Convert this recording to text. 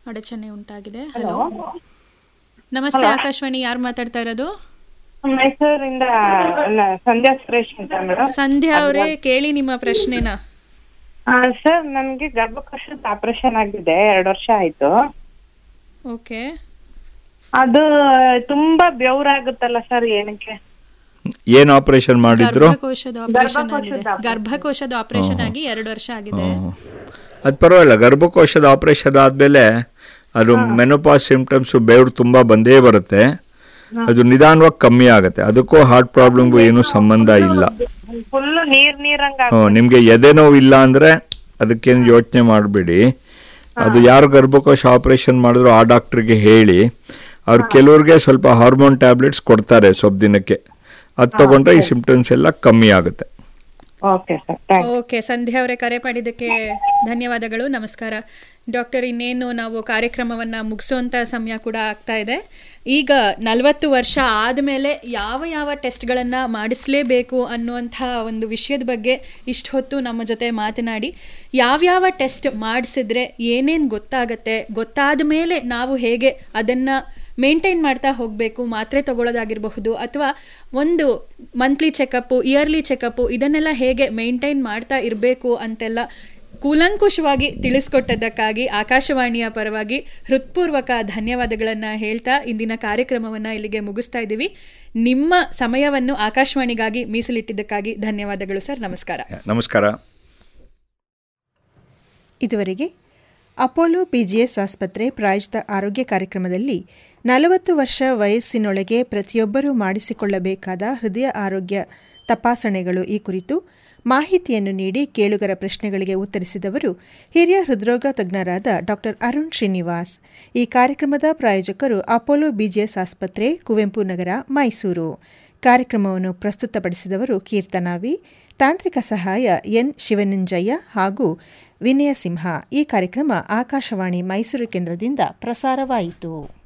ಅಡಚಣೆ ಉಂಟಾಗಿದೆ ಹಲೋ ನಮಸ್ತೆ ಆಕಾಶವಾಣಿ ಯಾರು ಮಾತಾಡ್ತಾ ಇರೋದು ಮೈಸೂರಿಂದ ನ- ಸಂಧ್ಯಾ ಸುರೇಶ್ ಅಂತ ಮೇಡಮ್ ಸಂಧ್ಯಾ ಅವರೇ ಕೇಳಿ ನಿಮ್ಮ ಪ್ರಶ್ನೆನ ಸರ್ ನನ್ಗೆ ಗರ್ಭಕೋಶದ ಆಪರೇಷನ್ ಆಗಿದೆ ಎರಡು ವರ್ಷ ಆಯ್ತು ಓಕೆ ಅದು ತುಂಬಾ ಬೆವರಾಗುತ್ತಲ್ಲ ಸರ್ ಏನಕ್ಕೆ ಏನು ಆಪರೇಷನ್ ಮಾಡಿದ್ರು ಗರ್ಭಕೋಶದ ಆಪರೇಷನ್ ಆಗಿದೆ ಗರ್ಭಕೋಶದ ಆಪರೇಷನ್ ಆಗಿ ಎರಡು ವರ್ಷ ಆಗಿದೆ ಅದು ಪರವಾಗಿಲ್ಲ ಗರ್ಭಕೋಶದ ಆಪರೇಷನ್ ಆದಮೇಲೆ ಅದು ಮೆನೋಪಾಸ್ ಸಿಂಪ್ಟಮ್ಸು ಬೆವರು ತುಂಬ ಬಂದೇ ಬರುತ್ತೆ ಅದು ನಿಧಾನವಾಗಿ ಕಮ್ಮಿ ಆಗುತ್ತೆ ಅದಕ್ಕೂ ಹಾರ್ಟ್ ಪ್ರಾಬ್ಲಮ್ಗೂ ಏನೂ ಸಂಬಂಧ ಇಲ್ಲ ಫುಲ್ ನೀರ್ ನೀರಂಗ ಹ್ಞೂ ನಿಮಗೆ ಎದೆ ನೋವು ಇಲ್ಲ ಅಂದರೆ ಅದಕ್ಕೇನು ಯೋಚನೆ ಮಾಡಬೇಡಿ ಅದು ಯಾರು ಗರ್ಭಕೋಶ ಆಪರೇಷನ್ ಮಾಡಿದ್ರು ಆ ಡಾಕ್ಟ್ರಿಗೆ ಹೇಳಿ ಅವ್ರು ಕೆಲವ್ರಿಗೆ ಸ್ವಲ್ಪ ಹಾರ್ಮೋನ್ ಟ್ಯಾಬ್ಲೆಟ್ಸ್ ಕೊಡ್ತಾರೆ ಸ್ವಲ್ಪ ದಿನಕ್ಕೆ ಅದು ತಗೊಂಡ್ರೆ ಈ ಸಿಂಪ್ಟಮ್ಸ್ ಎಲ್ಲ ಕಮ್ಮಿ ಆಗುತ್ತೆ okay sir thank okay Sandhya ಅವರೇ ಕರೆ ಮಾಡಿದ್ದಕ್ಕೆ ಧನ್ಯವಾದಗಳು ನಮಸ್ಕಾರ ಡಾಕ್ಟರ್ ಇನ್ನೇನು ನಾವು ಕಾರ್ಯಕ್ರಮವನ್ನ ಮುಗಿಸುವಂತ ಸಮಯ ಕೂಡ ಆಗ್ತಾ ಇದೆ ಈಗ ನಲವತ್ತು ವರ್ಷ ಆದಮೇಲೆ ಯಾವ ಯಾವ ಟೆಸ್ಟ್ಗಳನ್ನು ಮಾಡಿಸಲೇಬೇಕು ಅನ್ನುವಂಥ ಒಂದು ವಿಷಯದ ಬಗ್ಗೆ ಇಷ್ಟು ಹೊತ್ತು ನಮ್ಮ ಜೊತೆ ಮಾತನಾಡಿ ಯಾವ್ಯಾವ ಟೆಸ್ಟ್ ಮಾಡಿಸಿದ್ರೆ ಏನೇನು ಗೊತ್ತಾಗತ್ತೆ ಗೊತ್ತಾದ ಮೇಲೆ ನಾವು ಹೇಗೆ ಅದನ್ನು ಮೇಂಟೈನ್ ಮಾಡ್ತಾ ಹೋಗಬೇಕು ಮಾತ್ರೆ ತಗೊಳ್ಳೋದಾಗಿರಬಹುದು ಅಥವಾ ಒಂದು ಮಂತ್ಲಿ ಚೆಕಪ್ಪು ಇಯರ್ಲಿ ಚೆಕಪ್ಪು ಇದನ್ನೆಲ್ಲ ಹೇಗೆ ಮೇಂಟೈನ್ ಮಾಡ್ತಾ ಇರಬೇಕು ಅಂತೆಲ್ಲ ಕೂಲಂಕುಷವಾಗಿ ತಿಳಿಸ್ಕೊಟ್ಟದ್ದಕ್ಕಾಗಿ ಆಕಾಶವಾಣಿಯ ಪರವಾಗಿ ಹೃತ್ಪೂರ್ವಕ ಧನ್ಯವಾದಗಳನ್ನು ಹೇಳ್ತಾ ಇಂದಿನ ಕಾರ್ಯಕ್ರಮವನ್ನು ಇಲ್ಲಿಗೆ ಮುಗಿಸ್ತಾ ಇದ್ದೀವಿ ನಿಮ್ಮ ಸಮಯವನ್ನು ಆಕಾಶವಾಣಿಗಾಗಿ ಮೀಸಲಿಟ್ಟಿದ್ದಕ್ಕಾಗಿ ಧನ್ಯವಾದಗಳು ಸರ್ ನಮಸ್ಕಾರ ನಮಸ್ಕಾರ ಇದುವರೆಗೆ ಅಪೋಲೋ ಪಿಜಿಎಸ್ ಆಸ್ಪತ್ರೆ ಪ್ರಾಯೋಜಿತ ಆರೋಗ್ಯ ಕಾರ್ಯಕ್ರಮದಲ್ಲಿ ನಲವತ್ತು ವರ್ಷ ವಯಸ್ಸಿನೊಳಗೆ ಪ್ರತಿಯೊಬ್ಬರೂ ಮಾಡಿಸಿಕೊಳ್ಳಬೇಕಾದ ಹೃದಯ ಆರೋಗ್ಯ ತಪಾಸಣೆಗಳು ಈ ಕುರಿತು ಮಾಹಿತಿಯನ್ನು ನೀಡಿ ಕೇಳುಗರ ಪ್ರಶ್ನೆಗಳಿಗೆ ಉತ್ತರಿಸಿದವರು ಹಿರಿಯ ಹೃದ್ರೋಗ ತಜ್ಞರಾದ ಡಾ ಅರುಣ್ ಶ್ರೀನಿವಾಸ್ ಈ ಕಾರ್ಯಕ್ರಮದ ಪ್ರಾಯೋಜಕರು ಅಪೋಲೋ ಬಿಜಿಎಸ್ ಆಸ್ಪತ್ರೆ ಕುವೆಂಪು ನಗರ ಮೈಸೂರು ಕಾರ್ಯಕ್ರಮವನ್ನು ಪ್ರಸ್ತುತಪಡಿಸಿದವರು ಕೀರ್ತನಾವಿ ತಾಂತ್ರಿಕ ಸಹಾಯ ಎನ್ ಶಿವನಂಜಯ್ಯ ಹಾಗೂ ವಿನಯ ಸಿಂಹ ಈ ಕಾರ್ಯಕ್ರಮ ಆಕಾಶವಾಣಿ ಮೈಸೂರು ಕೇಂದ್ರದಿಂದ ಪ್ರಸಾರವಾಯಿತು